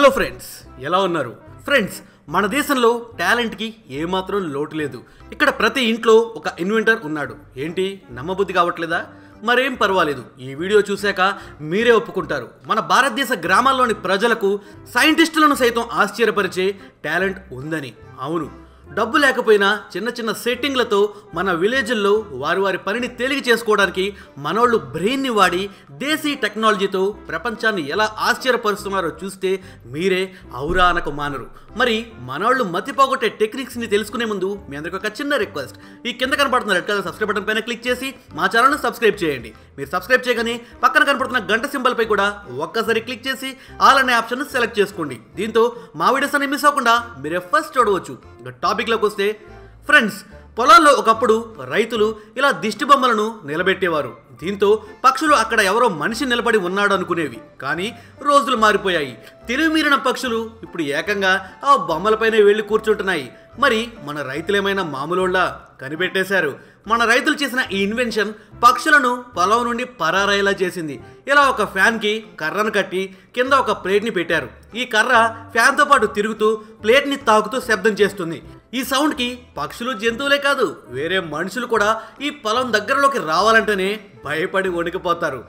hello friends ఎలా ఉన్నారు friends మన దేశంలో టాలెంట్కి ఏమాత్రం లోటు లేదు ఇక్కడ ప్రతి ఇంట్లో ఒక ఇన్వెంటర్ ఉన్నాడు ఏంటి నమ్మబుద్ధి కావట్లేదా మరేం పర్వాలేదు ఈ వీడియో చూశాక మీరే ఒప్పుకుంటారు మన భారతదేశ గ్రామాల్లోని ప్రజలకు సైంటిస్టులను సైతం ఆశ్చర్యపరిచే టాలెంట్ ఉందని అవును డబ్బు లేకపోయినా చిన్న చిన్న సెట్టింగ్లతో మన విలేజ్ల్లో వారి వారి పనిని తేలిక చేసుకోవడానికి మనోళ్ళు బ్రెయిన్ని వాడి దేశీ టెక్నాలజీతో ప్రపంచాన్ని ఎలా ఆశ్చర్యపరుస్తున్నారో చూస్తే మీరే ఔరా అనకు మానరు మరి మనోళ్ళు మతిపోగొట్టే టెక్నిక్స్ని తెలుసుకునే ముందు మీ అందరికి ఒక చిన్న రిక్వెస్ట్ ఈ కింద కనపడుతున్న రెడ్ కలర్ సబ్స్క్రైబ్ బటన్ పైన క్లిక్ చేసి మా ఛానల్ను సబ్స్క్రైబ్ చేయండి మీరు సబ్స్క్రైబ్ చేయగానే పక్కన కనపడుతున్న గంట సింబల్ పై కూడా ఒక్కసారి క్లిక్ చేసి ఆల్ అనే ఆప్షన్ సెలెక్ట్ చేసుకోండి దీంతో మా వీడియోస్ అన్ని మిస్ అవ్వకుండా మీరే ఫస్ట్ చూడవచ్చు ఇక టాపిక్లోకి వస్తే ఫ్రెండ్స్ పొలాల్లో ఒకప్పుడు రైతులు ఇలా దిష్టి బొమ్మలను నిలబెట్టేవారు దీంతో పక్షులు అక్కడ ఎవరో మనిషి నిలబడి ఉన్నాడు అనుకునేవి కానీ రోజులు మారిపోయాయి తెలివి మీరిన పక్షులు ఇప్పుడు ఏకంగా ఆ బొమ్మలపైనే వెళ్ళి కూర్చుంటున్నాయి మరి మన రైతులేమైనా మామూలుళ్ళ కనిపెట్టేశారు మన రైతులు చేసిన ఈ ఇన్వెన్షన్ పక్షులను పొలం నుండి పరారయ్యేలా చేసింది ఇలా ఒక ఫ్యాన్కి కర్రను కట్టి కింద ఒక ప్లేట్ని పెట్టారు ఈ కర్ర ఫ్యాన్తో పాటు తిరుగుతూ ప్లేట్ని తాకుతూ శబ్దం చేస్తుంది ఈ సౌండ్కి పక్షులు జంతువులే కాదు వేరే మనుషులు కూడా ఈ పొలం దగ్గరలోకి రావాలంటేనే భయపడి వణికిపోతారు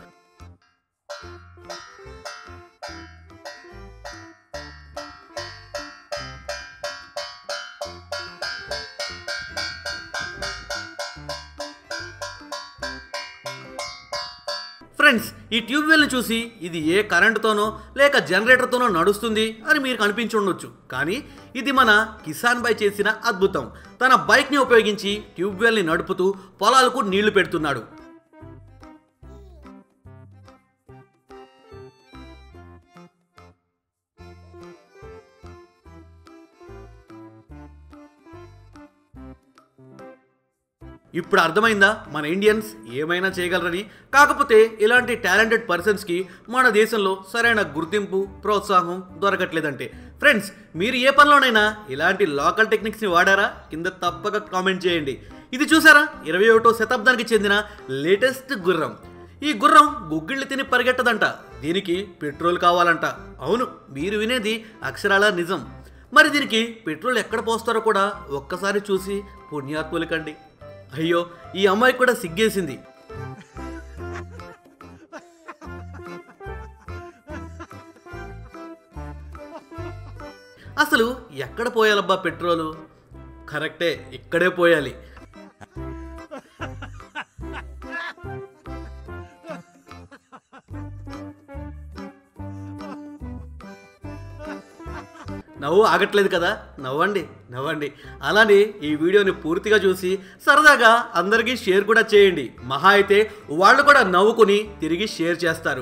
ఫ్రెండ్స్ ఈ ట్యూబ్వెల్ని చూసి ఇది ఏ కరెంటుతోనో లేక జనరేటర్తోనో నడుస్తుంది అని మీరు కనిపించి ఉండొచ్చు కానీ ఇది మన కిసాన్ బాయ్ చేసిన అద్భుతం తన బైక్ని ఉపయోగించి ట్యూబ్వెల్ని నడుపుతూ పొలాలకు నీళ్లు పెడుతున్నాడు ఇప్పుడు అర్థమైందా మన ఇండియన్స్ ఏమైనా చేయగలరని కాకపోతే ఇలాంటి టాలెంటెడ్ పర్సన్స్కి మన దేశంలో సరైన గుర్తింపు ప్రోత్సాహం దొరకట్లేదంటే ఫ్రెండ్స్ మీరు ఏ పనిలోనైనా ఇలాంటి లోకల్ టెక్నిక్స్ని వాడారా కింద తప్పక కామెంట్ చేయండి ఇది చూసారా ఇరవై ఒకటో శతాబ్దానికి చెందిన లేటెస్ట్ గుర్రం ఈ గుర్రం గుగ్గిళ్ళు తిని పరిగెట్టదంట దీనికి పెట్రోల్ కావాలంట అవును మీరు వినేది అక్షరాల నిజం మరి దీనికి పెట్రోల్ ఎక్కడ పోస్తారో కూడా ఒక్కసారి చూసి పుణ్యాత్ములకండి అయ్యో ఈ అమ్మాయి కూడా సిగ్గేసింది అసలు ఎక్కడ పోయాలబ్బా పెట్రోలు కరెక్టే ఇక్కడే పోయాలి నవ్వు ఆగట్లేదు కదా నవ్వండి నవ్వండి అలానే ఈ వీడియోని పూర్తిగా చూసి సరదాగా అందరికీ షేర్ కూడా చేయండి మహా అయితే వాళ్ళు కూడా నవ్వుకుని తిరిగి షేర్ చేస్తారు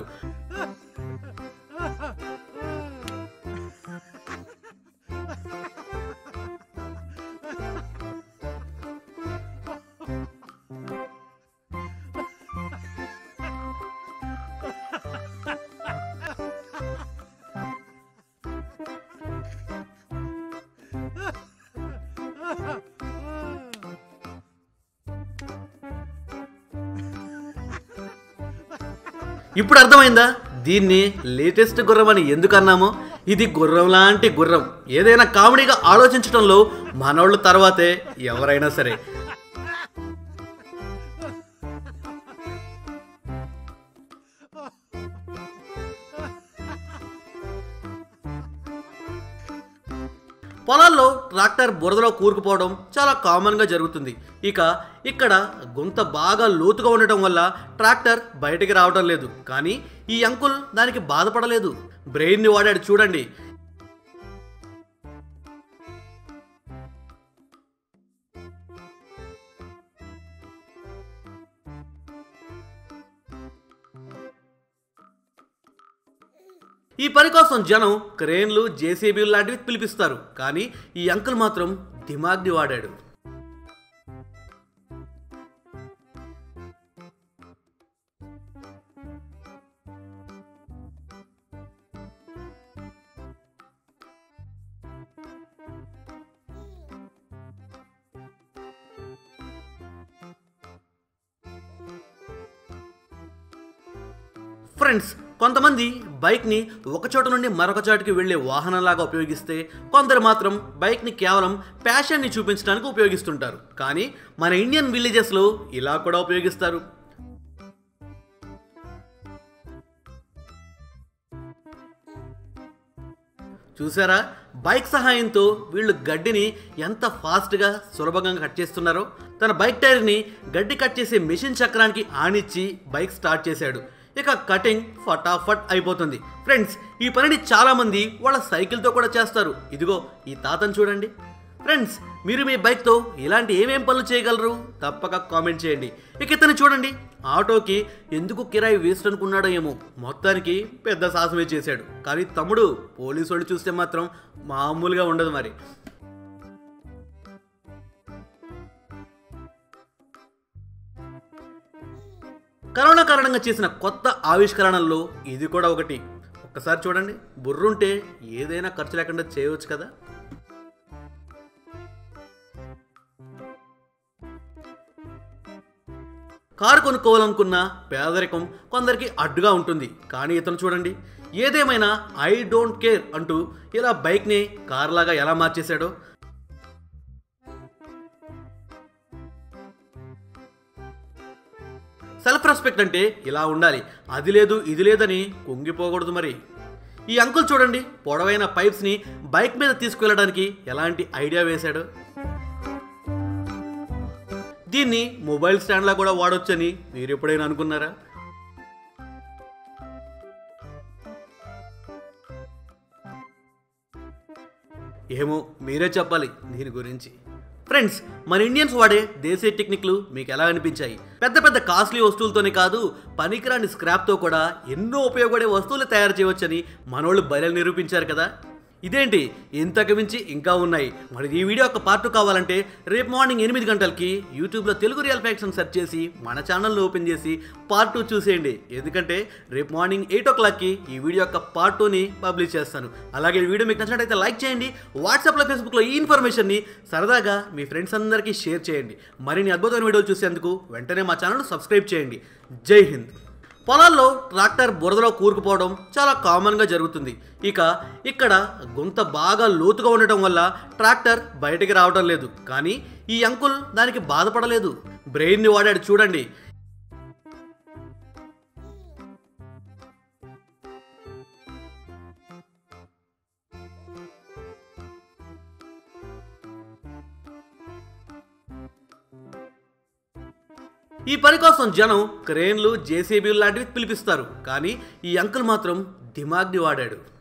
ఇప్పుడు అర్థమైందా దీన్ని లేటెస్ట్ గుర్రం అని ఎందుకు అన్నామో ఇది గుర్రం లాంటి గుర్రం ఏదైనా కామెడీగా ఆలోచించడంలో మనోళ్ళు తర్వాతే ఎవరైనా సరే పొలాల్లో ట్రాక్టర్ బురదలో కూరుకుపోవడం చాలా కామన్గా జరుగుతుంది ఇక ఇక్కడ గుంత బాగా లోతుగా ఉండటం వల్ల ట్రాక్టర్ బయటికి రావడం లేదు కానీ ఈ అంకుల్ దానికి బాధపడలేదు బ్రెయిన్ని వాడాడు చూడండి ఈ పని కోసం జనం క్రేన్లు జేసీబీలు లాంటివి పిలిపిస్తారు కానీ ఈ అంకుల్ మాత్రం దిమాగ్ని వాడాడు ఫ్రెండ్స్ కొంతమంది బైక్ని ఒక చోట నుండి మరొక చోటుకి వెళ్ళే వాహనంలాగా ఉపయోగిస్తే కొందరు మాత్రం బైక్ని కేవలం ప్యాషన్ని చూపించడానికి ఉపయోగిస్తుంటారు కానీ మన ఇండియన్ విలేజెస్లో ఇలా కూడా ఉపయోగిస్తారు చూసారా బైక్ సహాయంతో వీళ్ళు గడ్డిని ఎంత ఫాస్ట్గా సులభంగా కట్ చేస్తున్నారో తన బైక్ టైర్ని గడ్డి కట్ చేసే మెషిన్ చక్రానికి ఆనిచ్చి బైక్ స్టార్ట్ చేశాడు ఇక కటింగ్ ఫటాఫట్ అయిపోతుంది ఫ్రెండ్స్ ఈ పనిని చాలామంది వాళ్ళ సైకిల్తో కూడా చేస్తారు ఇదిగో ఈ తాతను చూడండి ఫ్రెండ్స్ మీరు మీ బైక్తో ఇలాంటి ఏమేం పనులు చేయగలరు తప్పక కామెంట్ చేయండి ఇక ఇతను చూడండి ఆటోకి ఎందుకు కిరాయి వేస్ట్ అనుకున్నాడో ఏమో మొత్తానికి పెద్ద సాహసమే చేశాడు కానీ తమ్ముడు పోలీసు వాళ్ళు చూస్తే మాత్రం మామూలుగా ఉండదు మరి కరోనా కారణంగా చేసిన కొత్త ఆవిష్కరణల్లో ఇది కూడా ఒకటి ఒక్కసారి చూడండి బుర్రుంటే ఏదైనా ఖర్చు లేకుండా చేయవచ్చు కదా కారు కొనుక్కోవాలనుకున్న పేదరికం కొందరికి అడ్డుగా ఉంటుంది కానీ ఇతను చూడండి ఏదేమైనా ఐ డోంట్ కేర్ అంటూ ఇలా బైక్ని కార్లాగా ఎలా మార్చేశాడో సెల్ఫ్ రెస్పెక్ట్ అంటే ఇలా ఉండాలి అది లేదు ఇది లేదని కుంగిపోకూడదు మరి ఈ అంకుల్ చూడండి పొడవైన పైప్స్ని బైక్ మీద తీసుకువెళ్ళడానికి ఎలాంటి ఐడియా వేశాడు దీన్ని మొబైల్ స్టాండ్లా కూడా వాడొచ్చని మీరు ఎప్పుడైనా అనుకున్నారా ఏమో మీరే చెప్పాలి దీని గురించి ఫ్రెండ్స్ మన ఇండియన్స్ వాడే దేశీయ టెక్నిక్లు మీకు ఎలా అనిపించాయి పెద్ద పెద్ద కాస్ట్లీ వస్తువులతోనే కాదు పనికిరాని స్క్రాప్తో కూడా ఎన్నో ఉపయోగపడే వస్తువులు తయారు చేయవచ్చని మనోళ్ళు బయలు నిరూపించారు కదా ఇదేంటి ఇంతకు మించి ఇంకా ఉన్నాయి మరి ఈ వీడియో ఒక పార్ట్ కావాలంటే రేపు మార్నింగ్ ఎనిమిది గంటలకి యూట్యూబ్లో తెలుగు రియల్ ఫ్యాక్షన్ సెర్చ్ చేసి మన ఛానల్ని ఓపెన్ చేసి పార్ట్ టూ చూసేయండి ఎందుకంటే రేపు మార్నింగ్ ఎయిట్ ఓ క్లాక్కి ఈ వీడియో యొక్క పార్ట్ టూని పబ్లిష్ చేస్తాను అలాగే ఈ వీడియో మీకు నచ్చినట్టయితే లైక్ చేయండి వాట్సాప్లో ఫేస్బుక్లో ఈ ఇన్ఫర్మేషన్ని సరదాగా మీ ఫ్రెండ్స్ అందరికీ షేర్ చేయండి మరిన్ని అద్భుతమైన వీడియోలు చూసేందుకు వెంటనే మా ఛానల్ సబ్స్క్రైబ్ చేయండి జై హింద్ పొలాల్లో ట్రాక్టర్ బురదలో కూరుకుపోవడం చాలా కామన్గా జరుగుతుంది ఇక ఇక్కడ గుంత బాగా లోతుగా ఉండటం వల్ల ట్రాక్టర్ బయటికి రావడం లేదు కానీ ఈ అంకుల్ దానికి బాధపడలేదు బ్రెయిన్ని వాడాడు చూడండి ఈ పని కోసం జనం క్రేన్లు జేసీబీలు లాంటివి పిలిపిస్తారు కానీ ఈ అంకుల్ మాత్రం దిమాగ్ని వాడాడు